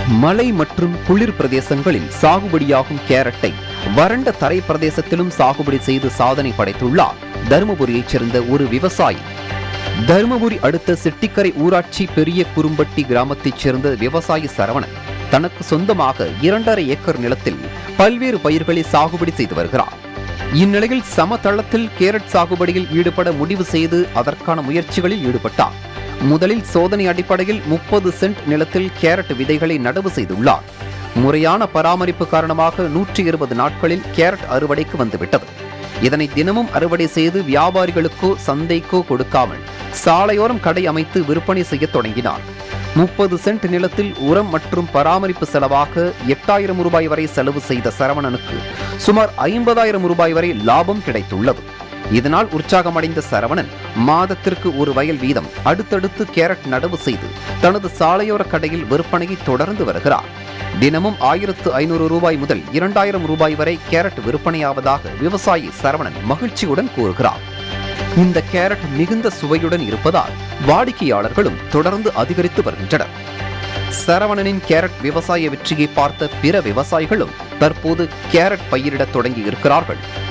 மலை மற்றும் குளிர் பிரதேசங்களில் சாகுபடியாகும் கேரட்டை வறண்ட தரை பிரதேசத்திலும் சாகுபடி செய்து சாதனை படைத்துள்ளார் தருமபுரியைச் சேர்ந்த ஒரு விவசாயி தருமபுரி அடுத்த செட்டிக்கரை ஊராட்சி பெரிய குறும்பட்டி கிராமத்தைச் சேர்ந்த விவசாயி சரவணன் தனக்கு சொந்தமாக இரண்டரை ஏக்கர் நிலத்தில் பல்வேறு பயிர்களை சாகுபடி செய்து வருகிறார் இந்நிலையில் சமதளத்தில் கேரட் சாகுபடியில் ஈடுபட முடிவு செய்து அதற்கான முயற்சிகளில் ஈடுபட்டார் முதலில் சோதனை அடிப்படையில் முப்பது சென்ட் நிலத்தில் கேரட் விதைகளை நடவு செய்துள்ளார் முறையான பராமரிப்பு காரணமாக நூற்றி இருபது நாட்களில் கேரட் அறுவடைக்கு வந்துவிட்டது இதனை தினமும் அறுவடை செய்து வியாபாரிகளுக்கோ சந்தைக்கோ கொடுக்காமல் சாலையோரம் கடை அமைத்து விற்பனை செய்யத் தொடங்கினார் முப்பது சென்ட் நிலத்தில் உரம் மற்றும் பராமரிப்பு செலவாக எட்டாயிரம் ரூபாய் வரை செலவு செய்த சரவணனுக்கு சுமார் ஐம்பதாயிரம் ரூபாய் வரை லாபம் கிடைத்துள்ளது இதனால் உற்சாகமடைந்த சரவணன் மாதத்திற்கு ஒரு வயல் வீதம் அடுத்தடுத்து கேரட் நடவு செய்து தனது சாலையோர கடையில் விற்பனையை தொடர்ந்து வருகிறார் தினமும் ஆயிரத்து ஐநூறு ரூபாய் முதல் இரண்டாயிரம் ரூபாய் வரை கேரட் விற்பனையாவதாக விவசாயி சரவணன் மகிழ்ச்சியுடன் கூறுகிறார் இந்த கேரட் மிகுந்த சுவையுடன் இருப்பதால் வாடிக்கையாளர்களும் தொடர்ந்து அதிகரித்து வருகின்றனர் சரவணனின் கேரட் விவசாய வெற்றியை பார்த்த பிற விவசாயிகளும் தற்போது கேரட் பயிரிடத் தொடங்கி இருக்கிறார்கள்